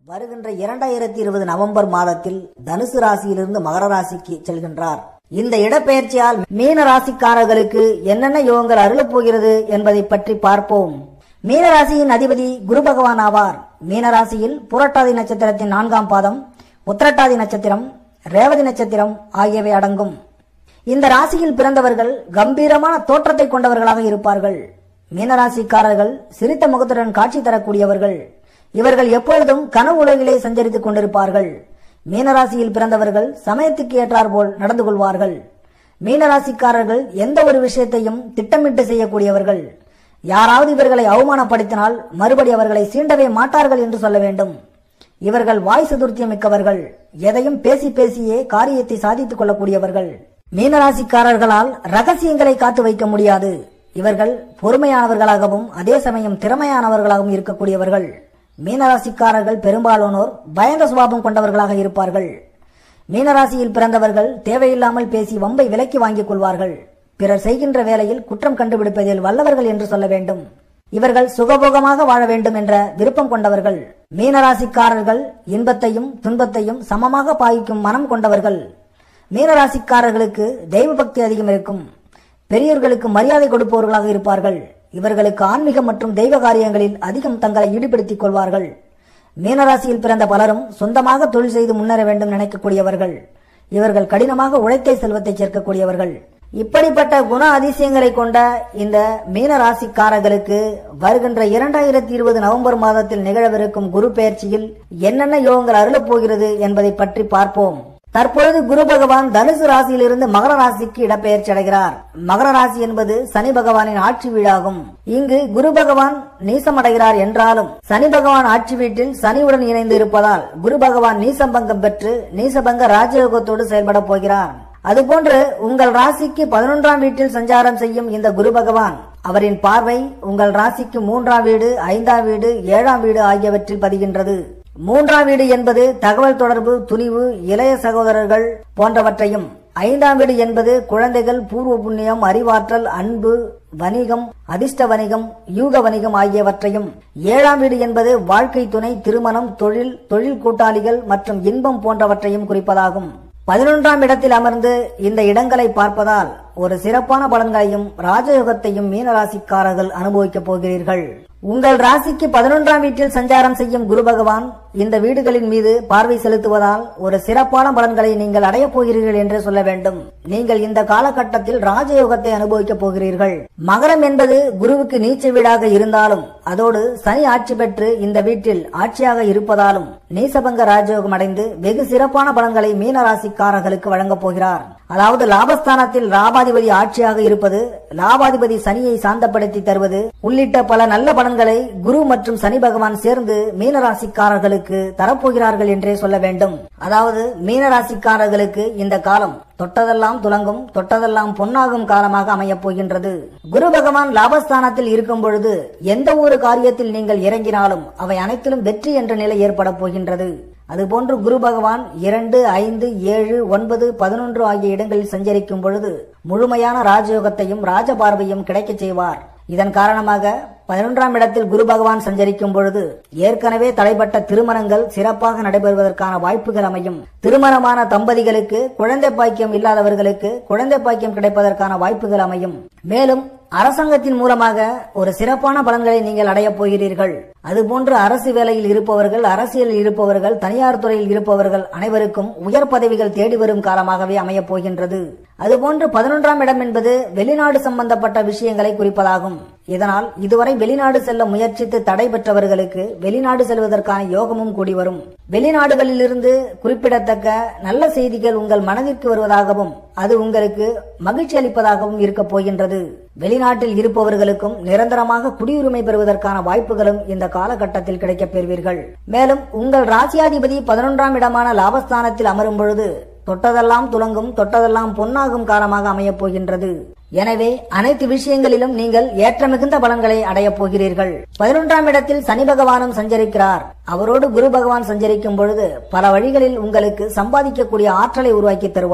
வருகின்ற இரண்டாயிரத்தி இருபது நவம்பர் மாதத்தில் தனுசு ராசியிலிருந்து மகர ராசிக்கு செல்கின்றார் இந்த இடப்பெயர்ச்சியால் மீன ராசிக்காரர்களுக்கு என்னென்ன யோகங்கள் அருளப் போகிறது என்பதை பற்றி பார்ப்போம் மீன ராசியின் அதிபதி குரு பகவான் ஆவார் மீன ராசியில் புரட்டாதி நட்சத்திரத்தின் நான்காம் பாதம் உத்திரட்டாதி நட்சத்திரம் ரேவதி நட்சத்திரம் ஆகியவை அடங்கும் இந்த ராசியில் பிறந்தவர்கள் கம்பீரமான தோற்றத்தை கொண்டவர்களாக இருப்பார்கள் மீனராசிக்காரர்கள் சிரித்த முகத்துடன் காட்சி தரக்கூடியவர்கள் இவர்கள் எப்பொழுதும் கனவு உலகிலே சஞ்சரித்துக் கொண்டிருப்பார்கள் மீனராசியில் பிறந்தவர்கள் சமயத்துக்கு ஏற்றாற்போல் நடந்து கொள்வார்கள் மீனராசிக்காரர்கள் எந்த ஒரு விஷயத்தையும் திட்டமிட்டு செய்யக்கூடியவர்கள் யாராவது இவர்களை அவமானப்படுத்தினால் மறுபடி அவர்களை சீண்டவே மாட்டார்கள் என்று சொல்ல வேண்டும் இவர்கள் வாய் சதுர்த்தியம் மிக்கவர்கள் எதையும் பேசி பேசியே காரியத்தை சாதித்துக் கொள்ளக்கூடியவர்கள் மீனராசிக்காரர்களால் ரகசியங்களை காத்து வைக்க முடியாது இவர்கள் பொறுமையானவர்களாகவும் அதே சமயம் திறமையானவர்களாகவும் இருக்கக்கூடியவர்கள் மீனராசிக்காரர்கள் பெரும்பாலானோர் பயந்த சுபாவம் கொண்டவர்களாக இருப்பார்கள் மீனராசியில் பிறந்தவர்கள் தேவையில்லாமல் பேசி வம்பை விலக்கி வாங்கிக் கொள்வார்கள் பிறர் செய்கின்ற வேலையில் குற்றம் கண்டுபிடிப்பதில் வல்லவர்கள் என்று சொல்ல வேண்டும் இவர்கள் சுகபோகமாக வாழ வேண்டும் என்ற விருப்பம் கொண்டவர்கள் மீனராசிக்காரர்கள் இன்பத்தையும் துன்பத்தையும் சமமாக பாய்க்கும் மனம் கொண்டவர்கள் மீனராசிக்காரர்களுக்கு தெய்வ பக்தி அதிகம் இருக்கும் பெரியோர்களுக்கு மரியாதை கொடுப்பவர்களாக இருப்பார்கள் இவர்களுக்கு ஆன்மீகம் மற்றும் தெய்வ காரியங்களில் அதிகம் தங்களை ஈடுபடுத்திக் கொள்வார்கள் மீனராசியில் பிறந்த பலரும் சொந்தமாக தொழில் செய்து முன்னேற வேண்டும் நினைக்கக்கூடியவர்கள் இவர்கள் கடினமாக உழைத்தை செல்வத்தை சேர்க்கக்கூடியவர்கள் இப்படிப்பட்ட குண அதிசயங்களை கொண்ட இந்த மீன ராசிக்காரர்களுக்கு வருகின்ற இரண்டாயிரத்தி இருபது நவம்பர் மாதத்தில் நிகழவிருக்கும் குரு பெயர்ச்சியில் என்னென்ன யோகங்கள் அருளப் போகிறது என்பதை பற்றி பார்ப்போம் தற்பொழுது குரு பகவான் தனுசு ராசியிலிருந்து மகர ராசிக்கு இடப்பெயர்ச்சி அடைகிறார் மகர ராசி என்பது சனி பகவானின் ஆட்சி வீடாகும் இங்கு குரு பகவான் நீசமடைகிறார் என்றாலும் சனி பகவான் ஆட்சி வீட்டில் சனியுடன் இணைந்து இருப்பதால் குரு பகவான் நீசபங்கம் பெற்று நீசபங்க ராஜயோகத்தோடு செயல்பட போகிறார் அதுபோன்று உங்கள் ராசிக்கு பதினொன்றாம் வீட்டில் சஞ்சாரம் செய்யும் இந்த குரு பகவான் அவரின் பார்வை உங்கள் ராசிக்கு மூன்றாம் வீடு ஐந்தாம் வீடு ஏழாம் வீடு ஆகியவற்றில் பதிகின்றது மூன்றாம் வீடு என்பது தகவல் தொடர்பு துணிவு இளைய சகோதரர்கள் போன்றவற்றையும் ஐந்தாம் வீடு என்பது குழந்தைகள் பூர்வ புண்ணியம் அறிவாற்றல் அன்பு வணிகம் அதிர்ஷ்ட வணிகம் யூக வணிகம் ஆகியவற்றையும் ஏழாம் வீடு என்பது வாழ்க்கை துணை திருமணம் தொழில் தொழில் கூட்டாளிகள் மற்றும் இன்பம் போன்றவற்றையும் குறிப்பதாகும் பதினொன்றாம் இடத்தில் அமர்ந்து இந்த இடங்களை பார்ப்பதால் ஒரு சிறப்பான பலன்களையும் ராஜயோகத்தையும் மீனராசிக்காரர்கள் அனுபவிக்கப் போகிறீர்கள் உங்கள் ராசிக்கு பதினொன்றாம் வீட்டில் சஞ்சாரம் செய்யும் குரு பகவான் இந்த வீடுகளின் மீது பார்வை செலுத்துவதால் ஒரு சிறப்பான பலன்களை நீங்கள் அடையப் போகிறீர்கள் என்று சொல்ல வேண்டும் நீங்கள் இந்த காலகட்டத்தில் ராஜயோகத்தை அனுபவிக்கப் போகிறீர்கள் மகரம் என்பது குருவுக்கு நீச்ச வீடாக இருந்தாலும் அதோடு சனி ஆட்சி பெற்று இந்த வீட்டில் ஆட்சியாக இருப்பதாலும் நீசபங்க ராஜயோகம் அடைந்து வெகு சிறப்பான பலன்களை மீனராசிக்காரர்களுக்கு வழங்கப் போகிறார் அதாவது லாபஸ்தானத்தில் லாபாதிபதி ஆட்சியாக இருப்பது லாபாதிபதி சனியை சாந்தப்படுத்தி தருவது உள்ளிட்ட பல நல்ல பலன்களை குரு மற்றும் சனி பகவான் சேர்ந்து மீனராசிக்காரர்களுக்கு தரப்போகிறார்கள் என்றே சொல்ல வேண்டும் அதாவது மீனராசிக்காரர்களுக்கு இந்த காலம் தொட்டதெல்லாம் துலங்கும் தொட்டதெல்லாம் பொன்னாகும் காலமாக அமையப் போகின்றது குரு பகவான் லாபஸ்தானத்தில் இருக்கும் பொழுது எந்த ஒரு காரியத்தில் நீங்கள் இறங்கினாலும் அவை அனைத்திலும் வெற்றி என்ற நிலை ஏற்பட போகின்றது அதுபோன்று குரு பகவான் இரண்டு ஐந்து ஏழு ஒன்பது பதினொன்று ஆகிய இடங்களில் சஞ்சரிக்கும் பொழுது முழுமையான ராஜயோகத்தையும் ராஜபார்வையும் கிடைக்கச் செய்வார் இதன் காரணமாக பதினொன்றாம் இடத்தில் குரு பகவான் சஞ்சரிக்கும் பொழுது ஏற்கனவே தடைப்பட்ட திருமணங்கள் சிறப்பாக நடைபெறுவதற்கான வாய்ப்புகள் அமையும் திருமணமான தம்பதிகளுக்கு குழந்தை பாக்கியம் இல்லாதவர்களுக்கு குழந்தை பாக்கியம் கிடைப்பதற்கான வாய்ப்புகள் அமையும் மேலும் அரசாங்கத்தின் மூலமாக ஒரு சிறப்பான பலன்களை நீங்கள் அடையப் போகிறீர்கள் அதுபோன்று அரசு வேலையில் இருப்பவர்கள் அரசியலில் இருப்பவர்கள் தனியார் துறையில் இருப்பவர்கள் அனைவருக்கும் உயர் பதவிகள் தேடி வரும் காலமாகவே அமையப் போகின்றது அதுபோன்று பதினொன்றாம் இடம் என்பது வெளிநாடு சம்பந்தப்பட்ட விஷயங்களை குறிப்பதாகும் இதனால் இதுவரை வெளிநாடு செல்ல முயற்சித்து தடை பெற்றவர்களுக்கு வெளிநாடு செல்வதற்கான யோகமும் கூடி வரும் வெளிநாடுகளிலிருந்து குறிப்பிடத்தக்க நல்ல செய்திகள் உங்கள் மனதிற்கு வருவதாகவும் அது உங்களுக்கு மகிழ்ச்சி அளிப்பதாகவும் இருக்கப் போகின்றது வெளிநாட்டில் இருப்பவர்களுக்கும் நிரந்தரமாக குடியுரிமை பெறுவதற்கான வாய்ப்புகளும் இந்த காலகட்டத்தில் கிடைக்கப் பெறுவீர்கள் மேலும் உங்கள் ராசியாதிபதி பதினொன்றாம் இடமான லாபஸ்தானத்தில் அமரும் பொழுது தொட்டதெல்லாம் துலங்கும் தொட்டதெல்லாம் பொன்னாகும் காலமாக அமையப் போகின்றது எனவே அனைத்து விஷயங்களிலும் நீங்கள் ஏற்ற மிகுந்த பலன்களை அடையப் போகிறீர்கள் பதினொன்றாம் இடத்தில் சனி பகவானும் சஞ்சரிக்கிறார் அவரோடு குரு பகவான் சஞ்சரிக்கும் பொழுது பல வழிகளில் உங்களுக்கு சம்பாதிக்கக்கூடிய ஆற்றலை உருவாக்கி தருவார்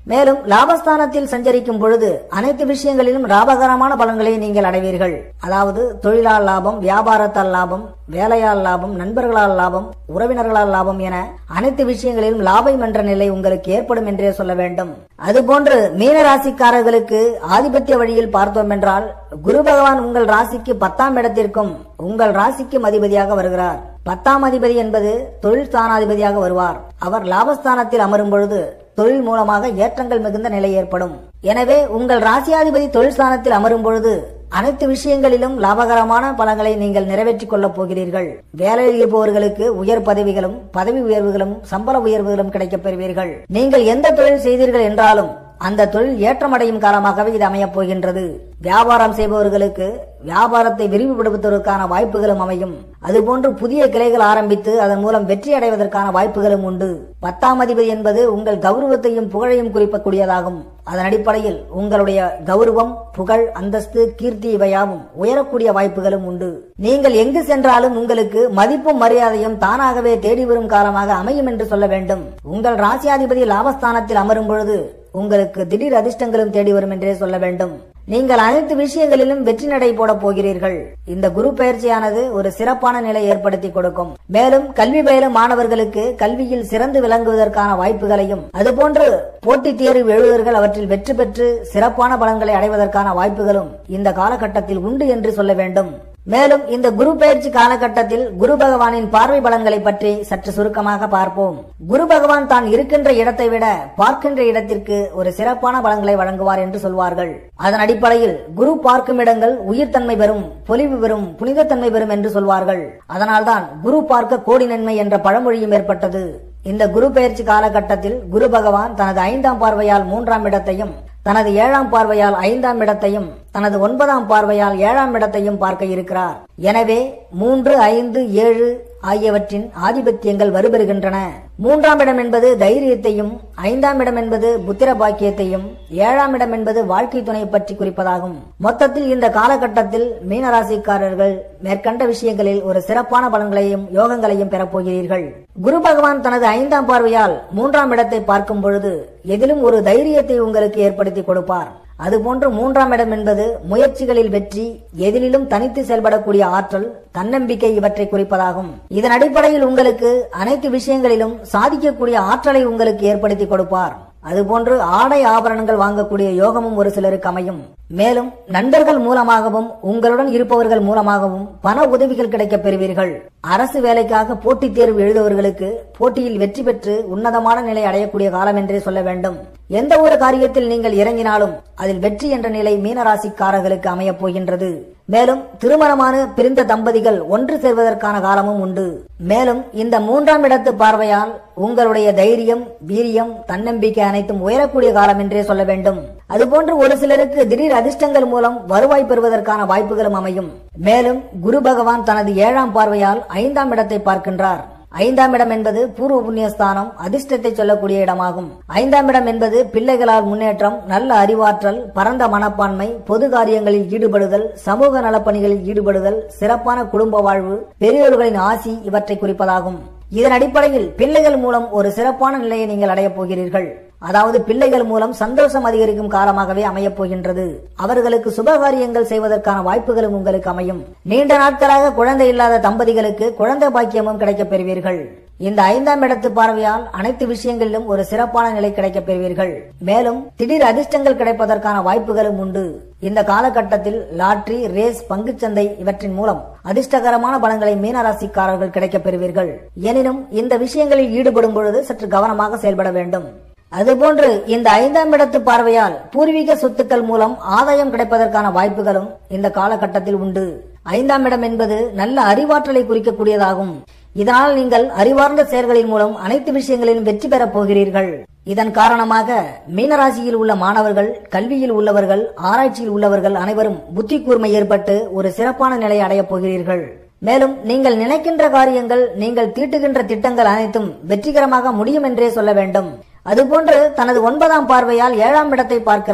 மேலும் லாபஸ்தானத்தில் சஞ்சரிக்கும் பொழுது அனைத்து விஷயங்களிலும் லாபகரமான பலன்களை நீங்கள் அடைவீர்கள் அதாவது தொழிலால் லாபம் வியாபாரத்தால் லாபம் வேலையால் லாபம் நண்பர்களால் லாபம் உறவினர்களால் லாபம் என அனைத்து விஷயங்களிலும் லாபம் என்ற நிலை உங்களுக்கு ஏற்படும் என்றே சொல்ல வேண்டும் அதுபோன்று மீன ராசிக்காரர்களுக்கு ஆதிபத்திய வழியில் பார்த்தோம் என்றால் குரு பகவான் உங்கள் ராசிக்கு பத்தாம் இடத்திற்கும் உங்கள் ராசிக்கும் அதிபதியாக வருகிறார் பத்தாம் அதிபதி என்பது தொழில் ஸ்தானாதிபதியாக வருவார் அவர் லாபஸ்தானத்தில் அமரும் பொழுது தொழில் மூலமாக ஏற்றங்கள் மிகுந்த நிலை ஏற்படும் எனவே உங்கள் ராசியாதிபதி தொழில் ஸ்தானத்தில் அமரும் பொழுது அனைத்து விஷயங்களிலும் லாபகரமான பலன்களை நீங்கள் நிறைவேற்றிக் கொள்ளப் போகிறீர்கள் வேலையில் இருப்பவர்களுக்கு உயர் பதவிகளும் பதவி உயர்வுகளும் சம்பள உயர்வுகளும் கிடைக்கப் பெறுவீர்கள் நீங்கள் எந்த தொழில் செய்தீர்கள் என்றாலும் அந்த தொழில் ஏற்றமடையும் காலமாகவே இது அமையப் போகின்றது வியாபாரம் செய்பவர்களுக்கு வியாபாரத்தை விரிவுபடுத்துவதற்கான வாய்ப்புகளும் அமையும் அதுபோன்று புதிய கிளைகள் ஆரம்பித்து அதன் மூலம் வெற்றி அடைவதற்கான வாய்ப்புகளும் உண்டு பத்தாம் அதிபதி என்பது உங்கள் கௌரவத்தையும் புகழையும் குறிப்பக்கூடியதாகும் அதன் அடிப்படையில் உங்களுடைய கௌரவம் புகழ் அந்தஸ்து கீர்த்தி இவையாவும் உயரக்கூடிய வாய்ப்புகளும் உண்டு நீங்கள் எங்கு சென்றாலும் உங்களுக்கு மதிப்பும் மரியாதையும் தானாகவே தேடி வரும் காலமாக அமையும் என்று சொல்ல வேண்டும் உங்கள் ராசியாதிபதி லாபஸ்தானத்தில் அமரும் பொழுது உங்களுக்கு திடீர் அதிர்ஷ்டங்களும் தேடி வரும் என்றே சொல்ல வேண்டும் நீங்கள் அனைத்து விஷயங்களிலும் வெற்றி நடை போட போகிறீர்கள் இந்த குரு பயிற்சியானது ஒரு சிறப்பான நிலை ஏற்படுத்தி கொடுக்கும் மேலும் கல்வி பயிலும் மாணவர்களுக்கு கல்வியில் சிறந்து விளங்குவதற்கான வாய்ப்புகளையும் அதுபோன்று போட்டித் தேர்வு எழுதுவர்கள் அவற்றில் வெற்றி பெற்று சிறப்பான பலன்களை அடைவதற்கான வாய்ப்புகளும் இந்த காலகட்டத்தில் உண்டு என்று சொல்ல வேண்டும் மேலும் இந்த குரு பயிற்சி காலகட்டத்தில் குரு பகவானின் பார்வை பலன்களை பற்றி சற்று சுருக்கமாக பார்ப்போம் குரு பகவான் தான் இருக்கின்ற இடத்தை விட பார்க்கின்ற இடத்திற்கு ஒரு சிறப்பான பலன்களை வழங்குவார் என்று சொல்வார்கள் அதன் அடிப்படையில் குரு பார்க்கும் இடங்கள் உயிர்த்தன்மை பெறும் பொலிவு பெறும் புனிதத்தன்மை பெறும் என்று சொல்வார்கள் அதனால்தான் குரு பார்க்க கோடி நன்மை என்ற பழமொழியும் ஏற்பட்டது இந்த குரு பயிற்சி காலகட்டத்தில் குரு பகவான் தனது ஐந்தாம் பார்வையால் மூன்றாம் இடத்தையும் தனது ஏழாம் பார்வையால் ஐந்தாம் இடத்தையும் தனது ஒன்பதாம் பார்வையால் ஏழாம் இடத்தையும் பார்க்க இருக்கிறார் எனவே மூன்று ஐந்து ஏழு ஆகியவற்றின் ஆதிபத்தியங்கள் வருபெறுகின்றன மூன்றாம் இடம் என்பது தைரியத்தையும் ஐந்தாம் இடம் என்பது புத்திர பாக்கியத்தையும் ஏழாம் இடம் என்பது வாழ்க்கை துணை பற்றி குறிப்பதாகும் மொத்தத்தில் இந்த காலகட்டத்தில் மீனராசிக்காரர்கள் மேற்கண்ட விஷயங்களில் ஒரு சிறப்பான பலன்களையும் யோகங்களையும் பெறப்போகிறீர்கள் குரு பகவான் தனது ஐந்தாம் பார்வையால் மூன்றாம் இடத்தை பார்க்கும் பொழுது எதிலும் ஒரு தைரியத்தை உங்களுக்கு ஏற்படுத்தி கொடுப்பார் அதுபோன்று மூன்றாம் இடம் என்பது முயற்சிகளில் வெற்றி எதிலும் தனித்து செயல்படக்கூடிய ஆற்றல் தன்னம்பிக்கை இவற்றை குறிப்பதாகும் இதன் அடிப்படையில் உங்களுக்கு அனைத்து விஷயங்களிலும் சாதிக்கக்கூடிய ஆற்றலை உங்களுக்கு ஏற்படுத்தி கொடுப்பார் அதுபோன்று ஆடை ஆபரணங்கள் வாங்கக்கூடிய யோகமும் ஒரு சிலருக்கு அமையும் மேலும் நண்பர்கள் மூலமாகவும் உங்களுடன் இருப்பவர்கள் மூலமாகவும் பண உதவிகள் கிடைக்கப் பெறுவீர்கள் அரசு வேலைக்காக போட்டித் தேர்வு எழுதுவர்களுக்கு போட்டியில் வெற்றி பெற்று உன்னதமான நிலை அடையக்கூடிய காலம் என்றே சொல்ல வேண்டும் எந்த ஒரு காரியத்தில் நீங்கள் இறங்கினாலும் அதில் வெற்றி என்ற நிலை மீனராசிக்காரர்களுக்கு அமையப் போகின்றது மேலும் திருமணமான பிரிந்த தம்பதிகள் ஒன்று சேர்வதற்கான காலமும் உண்டு மேலும் இந்த மூன்றாம் இடத்து பார்வையால் உங்களுடைய தைரியம் வீரியம் தன்னம்பிக்கை அனைத்தும் உயரக்கூடிய காலம் என்றே சொல்ல வேண்டும் அதுபோன்று ஒரு சிலருக்கு திடீர் அதிர்ஷ்டங்கள் மூலம் வருவாய் பெறுவதற்கான வாய்ப்புகளும் அமையும் மேலும் குரு பகவான் தனது ஏழாம் பார்வையால் ஐந்தாம் இடத்தை பார்க்கின்றார் ஐந்தாம் இடம் என்பது பூர்வ புண்ணியஸ்தானம் அதிர்ஷ்டத்தை சொல்லக்கூடிய இடமாகும் ஐந்தாம் இடம் என்பது பிள்ளைகளால் முன்னேற்றம் நல்ல அறிவாற்றல் பரந்த மனப்பான்மை பொது காரியங்களில் ஈடுபடுதல் சமூக நலப்பணிகளில் ஈடுபடுதல் சிறப்பான குடும்ப வாழ்வு பெரியோர்களின் ஆசி இவற்றை குறிப்பதாகும் இதன் அடிப்படையில் பிள்ளைகள் மூலம் ஒரு சிறப்பான நிலையை நீங்கள் அடையப் போகிறீர்கள் அதாவது பிள்ளைகள் மூலம் சந்தோஷம் அதிகரிக்கும் காலமாகவே அமையப் போகின்றது அவர்களுக்கு சுபகாரியங்கள் செய்வதற்கான வாய்ப்புகளும் உங்களுக்கு அமையும் நீண்ட நாட்களாக குழந்தை இல்லாத தம்பதிகளுக்கு குழந்தை பாக்கியமும் கிடைக்கப் பெறுவீர்கள் இந்த ஐந்தாம் இடத்து பார்வையால் அனைத்து விஷயங்களிலும் ஒரு சிறப்பான நிலை கிடைக்கப் பெறுவீர்கள் மேலும் திடீர் அதிர்ஷ்டங்கள் கிடைப்பதற்கான வாய்ப்புகளும் உண்டு இந்த காலகட்டத்தில் லாட்டரி ரேஸ் பங்குச்சந்தை இவற்றின் மூலம் அதிர்ஷ்டகரமான பலன்களை மீனராசிக்காரர்கள் கிடைக்கப் பெறுவீர்கள் எனினும் இந்த விஷயங்களில் ஈடுபடும் பொழுது சற்று கவனமாக செயல்பட வேண்டும் அதுபோன்று இந்த ஐந்தாம் இடத்து பார்வையால் பூர்வீக சொத்துக்கள் மூலம் ஆதாயம் கிடைப்பதற்கான வாய்ப்புகளும் இந்த காலகட்டத்தில் உண்டு ஐந்தாம் இடம் என்பது நல்ல அறிவாற்றலை குறிக்கக்கூடியதாகும் இதனால் நீங்கள் அறிவார்ந்த செயல்களின் மூலம் அனைத்து விஷயங்களிலும் வெற்றி பெறப் போகிறீர்கள் இதன் காரணமாக மீனராசியில் உள்ள மாணவர்கள் கல்வியில் உள்ளவர்கள் ஆராய்ச்சியில் உள்ளவர்கள் அனைவரும் புத்தி கூர்மை ஏற்பட்டு ஒரு சிறப்பான நிலையை அடையப் போகிறீர்கள் மேலும் நீங்கள் நினைக்கின்ற காரியங்கள் நீங்கள் தீட்டுகின்ற திட்டங்கள் அனைத்தும் வெற்றிகரமாக முடியும் என்றே சொல்ல வேண்டும் அதுபோன்று தனது ஒன்பதாம் பார்வையால் ஏழாம் இடத்தை பார்க்கிறார்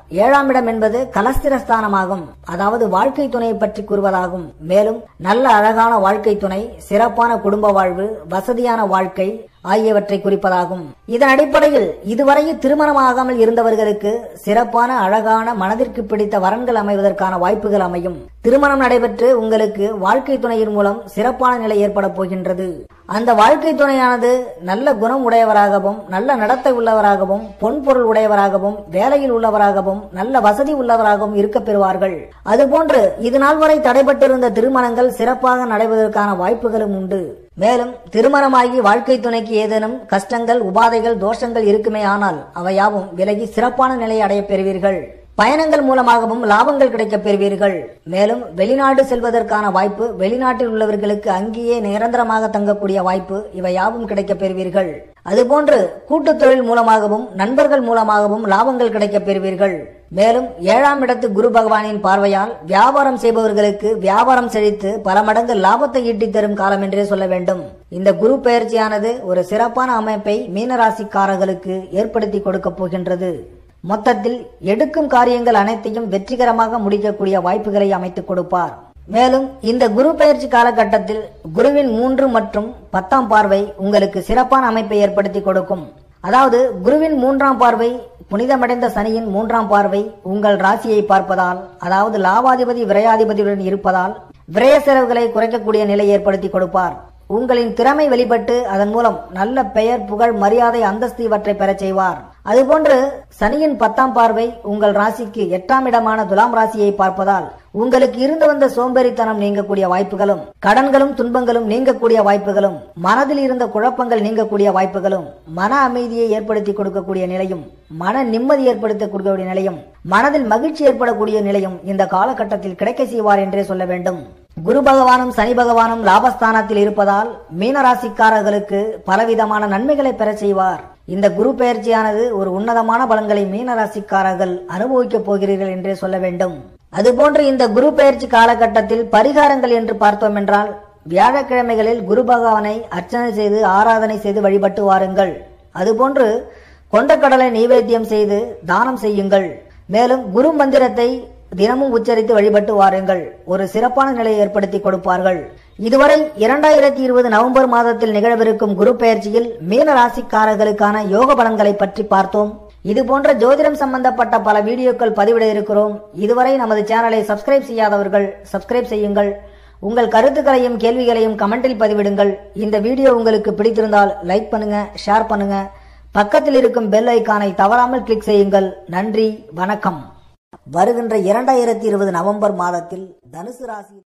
ஏழாம் இடம் என்பது கலஸ்திரஸ்தானமாகும் அதாவது வாழ்க்கை துணையை பற்றி கூறுவதாகும் மேலும் நல்ல அழகான வாழ்க்கை துணை சிறப்பான குடும்ப வாழ்வு வசதியான வாழ்க்கை ஆகியவற்றை குறிப்பதாகும் இதன் அடிப்படையில் இதுவரையில் திருமணமாகாமல் இருந்தவர்களுக்கு சிறப்பான அழகான மனதிற்கு பிடித்த வரன்கள் அமைவதற்கான வாய்ப்புகள் அமையும் திருமணம் நடைபெற்று உங்களுக்கு வாழ்க்கை துணையின் மூலம் சிறப்பான நிலை ஏற்பட போகின்றது அந்த வாழ்க்கை துணையானது நல்ல குணம் உடையவராகவும் நல்ல நடத்தை உள்ளவராகவும் பொன்பொருள் உடையவராகவும் வேலையில் உள்ளவராகவும் நல்ல வசதி உள்ளவராகவும் இருக்கப் பெறுவார்கள் அதுபோன்று இது நாள் வரை தடைபட்டிருந்த திருமணங்கள் சிறப்பாக நடைபெறுவதற்கான வாய்ப்புகளும் உண்டு மேலும் திருமணமாகி வாழ்க்கை துணைக்கு ஏதேனும் கஷ்டங்கள் உபாதைகள் தோஷங்கள் இருக்குமே ஆனால் அவையாவும் விலகி சிறப்பான நிலையை அடையப் பெறுவீர்கள் பயணங்கள் மூலமாகவும் லாபங்கள் கிடைக்கப் பெறுவீர்கள் மேலும் வெளிநாடு செல்வதற்கான வாய்ப்பு வெளிநாட்டில் உள்ளவர்களுக்கு அங்கேயே நிரந்தரமாக தங்கக்கூடிய வாய்ப்பு இவை யாவும் கிடைக்கப் பெறுவீர்கள் அதுபோன்று கூட்டுத் தொழில் மூலமாகவும் நண்பர்கள் மூலமாகவும் லாபங்கள் கிடைக்கப் பெறுவீர்கள் மேலும் ஏழாம் இடத்து குரு பகவானின் பார்வையால் வியாபாரம் செய்பவர்களுக்கு வியாபாரம் செழித்து பல மடங்கு லாபத்தை ஈட்டித் தரும் காலம் என்றே சொல்ல வேண்டும் இந்த குரு பெயர்ச்சியானது ஒரு சிறப்பான அமைப்பை மீனராசிக்காரர்களுக்கு ஏற்படுத்தி கொடுக்கப் போகின்றது மொத்தத்தில் எடுக்கும் காரியங்கள் அனைத்தையும் வெற்றிகரமாக முடிக்கக்கூடிய வாய்ப்புகளை அமைத்துக் கொடுப்பார் மேலும் இந்த குரு பயிற்சி காலகட்டத்தில் குருவின் மூன்று மற்றும் பத்தாம் பார்வை உங்களுக்கு சிறப்பான அமைப்பை ஏற்படுத்தி கொடுக்கும் அதாவது குருவின் மூன்றாம் பார்வை புனிதமடைந்த சனியின் மூன்றாம் பார்வை உங்கள் ராசியை பார்ப்பதால் அதாவது லாபாதிபதி விரையாதிபதியுடன் இருப்பதால் விரய செலவுகளை குறைக்கக்கூடிய நிலை ஏற்படுத்தி கொடுப்பார் உங்களின் திறமை வெளிப்பட்டு அதன் மூலம் நல்ல பெயர் புகழ் மரியாதை அந்தஸ்து இவற்றை பெறச் செய்வார் அதுபோன்று சனியின் பத்தாம் பார்வை உங்கள் ராசிக்கு எட்டாம் இடமான துலாம் ராசியை பார்ப்பதால் உங்களுக்கு இருந்து வந்த சோம்பேறித்தனம் நீங்கக்கூடிய வாய்ப்புகளும் கடன்களும் துன்பங்களும் நீங்கக்கூடிய வாய்ப்புகளும் மனதில் இருந்த குழப்பங்கள் நீங்கக்கூடிய வாய்ப்புகளும் மன அமைதியை ஏற்படுத்தி கொடுக்கக்கூடிய நிலையும் மன நிம்மதி ஏற்படுத்தக்கூடிய நிலையும் மனதில் மகிழ்ச்சி ஏற்படக்கூடிய நிலையும் இந்த காலகட்டத்தில் கிடைக்க செய்வார் என்றே சொல்ல வேண்டும் குரு பகவானும் சனி பகவானும் லாபஸ்தானத்தில் இருப்பதால் மீனராசிக்காரர்களுக்கு பலவிதமான நன்மைகளை பெறச் செய்வார் இந்த குரு பெயர்ச்சியானது ஒரு உன்னதமான பலன்களை மீனராசிக்காரர்கள் அனுபவிக்கப் போகிறீர்கள் என்றே சொல்ல வேண்டும் அதுபோன்று இந்த குரு பெயர்ச்சி காலகட்டத்தில் பரிகாரங்கள் என்று பார்த்தோம் என்றால் வியாழக்கிழமைகளில் குரு பகவானை அர்ச்சனை செய்து ஆராதனை செய்து வழிபட்டு வாருங்கள் அதுபோன்று கொண்டக்கடலை நைவேத்தியம் செய்து தானம் செய்யுங்கள் மேலும் குரு மந்திரத்தை தினமும் உச்சரித்து வழிபட்டு வாருங்கள் ஒரு சிறப்பான நிலையை ஏற்படுத்தி கொடுப்பார்கள் இதுவரை இரண்டாயிரத்தி இருபது நவம்பர் மாதத்தில் நிகழவிருக்கும் குரு பெயர்ச்சியில் மீன ராசிக்காரர்களுக்கான யோக பலன்களை பற்றி பார்த்தோம் இது போன்ற ஜோதிடம் சம்பந்தப்பட்ட பல வீடியோக்கள் பதிவிட இருக்கிறோம் இதுவரை நமது சேனலை சப்ஸ்கிரைப் செய்யாதவர்கள் சப்ஸ்கிரைப் செய்யுங்கள் உங்கள் கருத்துக்களையும் கேள்விகளையும் கமெண்டில் பதிவிடுங்கள் இந்த வீடியோ உங்களுக்கு பிடித்திருந்தால் லைக் பண்ணுங்க ஷேர் பண்ணுங்க பக்கத்தில் இருக்கும் பெல் ஐக்கானை தவறாமல் கிளிக் செய்யுங்கள் நன்றி வணக்கம் வருகின்ற இரண்டாயிரத்தி இருபது நவம்பர் மாதத்தில் தனுசு ராசி